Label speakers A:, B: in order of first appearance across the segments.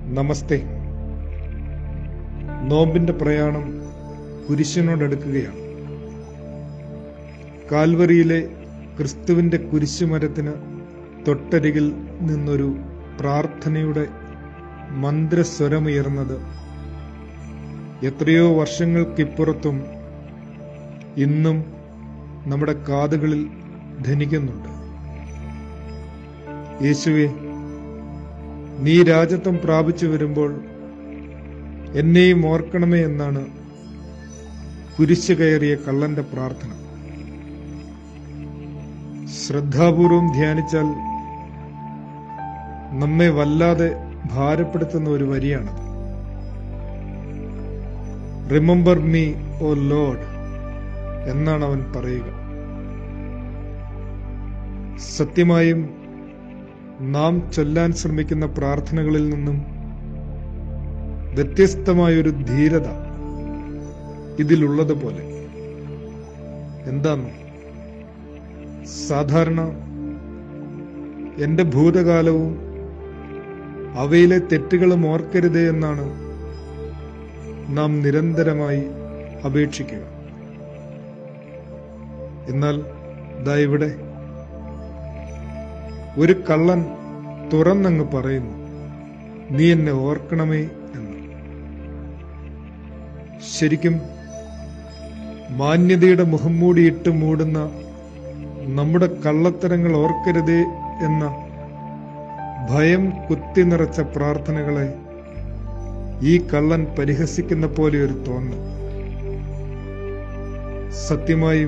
A: നമസ്തേ നോമ്പിന്റെ പ്രയാണം കുരിശിനോടടുക്കുകയാണ് കാൽവറിയിലെ ക്രിസ്തുവിന്റെ കുരിശുമരത്തിന് തൊട്ടരികിൽ നിന്നൊരു പ്രാർത്ഥനയുടെ മന്ത്രസ്വരമുയർന്നത് എത്രയോ വർഷങ്ങൾക്കിപ്പുറത്തും ഇന്നും നമ്മുടെ കാതുകളിൽ ധനിക്കുന്നുണ്ട് യേശുവെ നീ രാജത്വം പ്രാപിച്ചു വരുമ്പോൾ എന്നെയും ഓർക്കണമേ എന്നാണ് കുരിശ് കയറിയ കള്ളന്റെ പ്രാർത്ഥന ശ്രദ്ധാപൂർവം ധ്യാനിച്ചാൽ നമ്മെ വല്ലാതെ ഭാരപ്പെടുത്തുന്ന ഒരു വരിയാണത് റിമെമ്പർ മീ ഓ ലോഡ് എന്നാണ് അവൻ പറയുക സത്യമായും നാം ചൊല്ലാൻ ശ്രമിക്കുന്ന പ്രാർത്ഥനകളിൽ നിന്നും വ്യത്യസ്തമായൊരു ധീരത ഇതിലുള്ളതുപോലെ എന്താന്ന് സാധാരണ എന്റെ ഭൂതകാലവും അവയിലെ തെറ്റുകളും ഓർക്കരുതേ എന്നാണ് നാം നിരന്തരമായി അപേക്ഷിക്കുക എന്നാൽ ദാ ഇവിടെ ഒരു കള്ളൻ തുറന്നങ്ങ് പറയുന്നു നീ എന്നെ ഓർക്കണമേ എന്ന് ശരിക്കും മാന്യതയുടെ മുഖം മൂടിയിട്ട് മൂടുന്ന നമ്മുടെ കള്ളത്തരങ്ങൾ ഓർക്കരുതേ എന്ന ഭയം കുത്തി നിറച്ച പ്രാർത്ഥനകളെ ഈ കള്ളൻ പരിഹസിക്കുന്ന പോലെ ഒരു തോന്നൽ സത്യമായും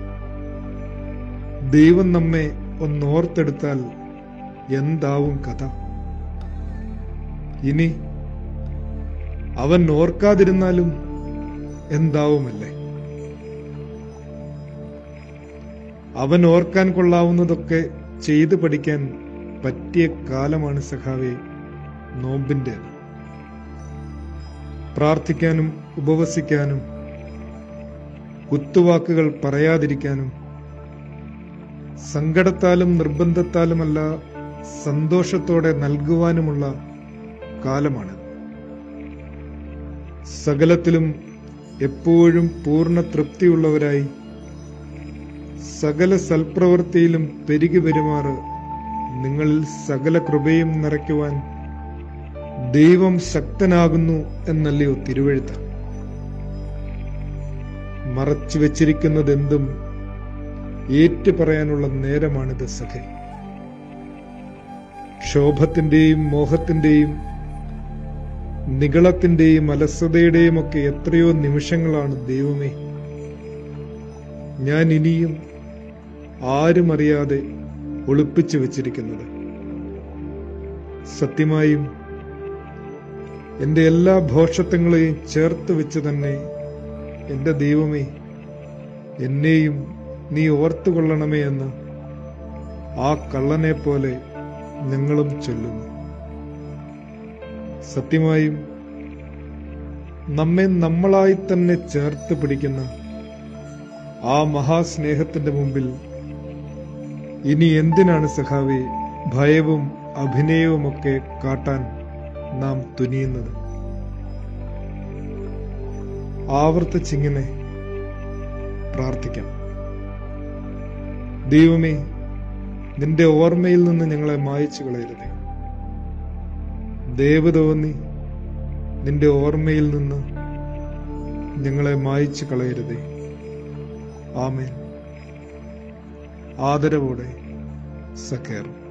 A: ദൈവം നമ്മെ ഒന്നോർത്തെടുത്താൽ എന്താവും കഥ ഇനി അവൻ ഓർക്കാതിരുന്നാലും എന്താവുമല്ലേ അവൻ ഓർക്കാൻ കൊള്ളാവുന്നതൊക്കെ ചെയ്തു പഠിക്കാൻ പറ്റിയ കാലമാണ് സഖാവെ നോമ്പിൻ്റെത് പ്രാർത്ഥിക്കാനും ഉപവസിക്കാനും കുത്തുവാക്കുകൾ പറയാതിരിക്കാനും സങ്കടത്താലും നിർബന്ധത്താലുമല്ല സന്തോഷത്തോടെ നൽകുവാനുമുള്ള കാലമാണ് സകലത്തിലും എപ്പോഴും പൂർണ്ണ തൃപ്തിയുള്ളവരായി സകല സൽപ്രവൃത്തിയിലും പെരുകി പെരുമാറ് നിങ്ങളിൽ സകല കൃപയും നിറയ്ക്കുവാൻ ദൈവം ശക്തനാകുന്നു എന്നല്ലയോ തിരുവഴുത്ത് മറച്ചു വെച്ചിരിക്കുന്നതെന്തും ഏറ്റു പറയാനുള്ള നേരമാണിത് സഖെ ക്ഷോഭത്തിന്റെയും മോഹത്തിന്റെയും നികളത്തിന്റെയും അലസതയുടെയും ഒക്കെ എത്രയോ നിമിഷങ്ങളാണ് ദൈവമേ ഞാൻ ഇനിയും ആരും അറിയാതെ ഒളിപ്പിച്ചു വെച്ചിരിക്കുന്നത് സത്യമായും എന്റെ എല്ലാ ഭോഷത്വങ്ങളെയും ചേർത്ത് വെച്ച് തന്നെ എന്റെ ദൈവമേ എന്നെയും നീ ഓർത്തുകൊള്ളണമേ എന്ന് ആ കള്ളനെ പോലെ ഞങ്ങളും ചൊല്ലുന്നു സത്യമായും നമ്മെ നമ്മളായി തന്നെ ചേർത്ത് പിടിക്കുന്ന ആ മഹാസ്നേഹത്തിന്റെ മുമ്പിൽ ഇനി എന്തിനാണ് സഖാവെ ഭയവും അഭിനയവുമൊക്കെ കാട്ടാൻ നാം തുനിയുന്നത് ആവർത്തിച്ചിങ്ങനെ പ്രാർത്ഥിക്കാം ദൈവമേ നിന്റെ ഓർമ്മയിൽ നിന്ന് ഞങ്ങളെ മായച്ചു കളയരുതേ ദയവ് തോന്നി നിന്റെ ഓർമ്മയിൽ നിന്ന് ഞങ്ങളെ മായച്ചു കളയരുതേ ആമേൻ ആദരവോടെ സഖേർ